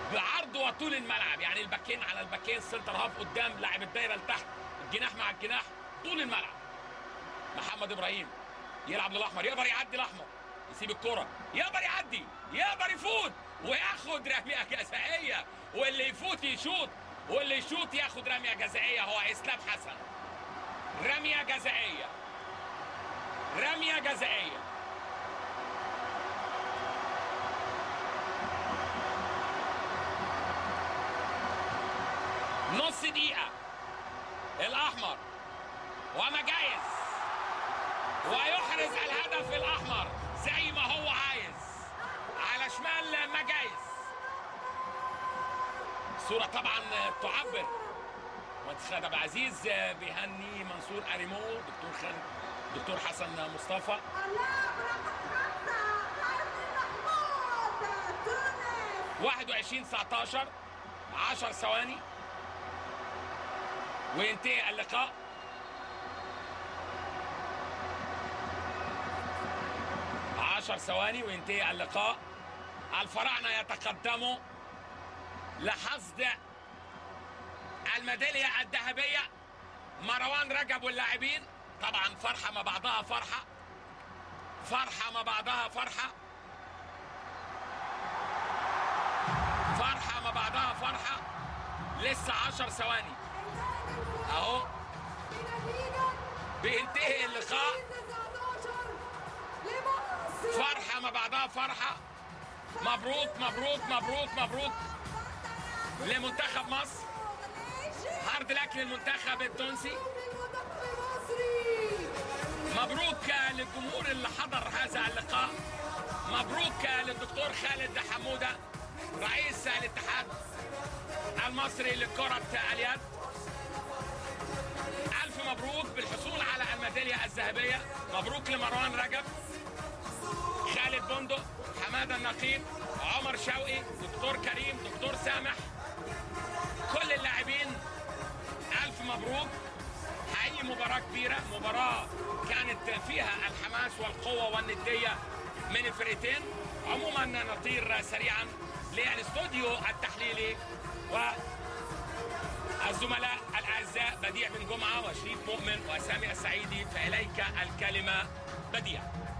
بعرض وطول الملعب يعني الباكين على الباكين سنتر هاف قدام لاعب الدايره لتحت الجناح مع الجناح طول الملعب محمد ابراهيم يلعب للاحمر يقدر يعدي الاحمر يسيب الكره يقدر يعدي يقدر يفوت وياخد رميه جزائيه واللي يفوت يشوط واللي يشوط ياخد رميه جزائيه هو اسلام حسن رميه جزائيه رميه جزائيه نص دقيقة الأحمر ومجايز ويحرز الهدف الأحمر زي ما هو عايز على شمال مجايز صورة طبعا تعبر مهندس خالد عبد العزيز بيهني منصور أريمو دكتور خالد دكتور حسن مصطفى اللاعب رقم خمسة حازم محمود تونس 21 19 10 ثواني وينتهي اللقاء عشر ثواني وينتهي اللقاء الفراعنة يتقدموا لحصد الميدالية الذهبية مروان رجب واللاعبين طبعا فرحة ما بعضها فرحة فرحة ما بعضها فرحة فرحة ما بعضها فرحة لسه عشر ثواني اهو بنتيجة بينتهي اللقاء 19 لمصر فرحة ما بعدها فرحة مبروك مبروك مبروك مبروك لمنتخب مصر هارد لك للمنتخب التونسي المنتخب المصري مبروك للجمهور اللي حضر هذا اللقاء مبروك للدكتور خالد حمودة رئيس الاتحاد المصري لكرة اليد ألف مبروك بالحصول على الميدالية الذهبية مبروك لمروان رجب خالد بندق حمادة النقيب عمر شوقي دكتور كريم دكتور سامح كل اللاعبين ألف مبروك حقيقي مباراة كبيرة مباراة كانت فيها الحماس والقوة والندية من الفرقتين عموما نطير سريعا للاستوديو التحليلي والزملاء الأعزاء بديع بن جمعة وشريف مؤمن وسامي السعيدي فإليك الكلمة بديع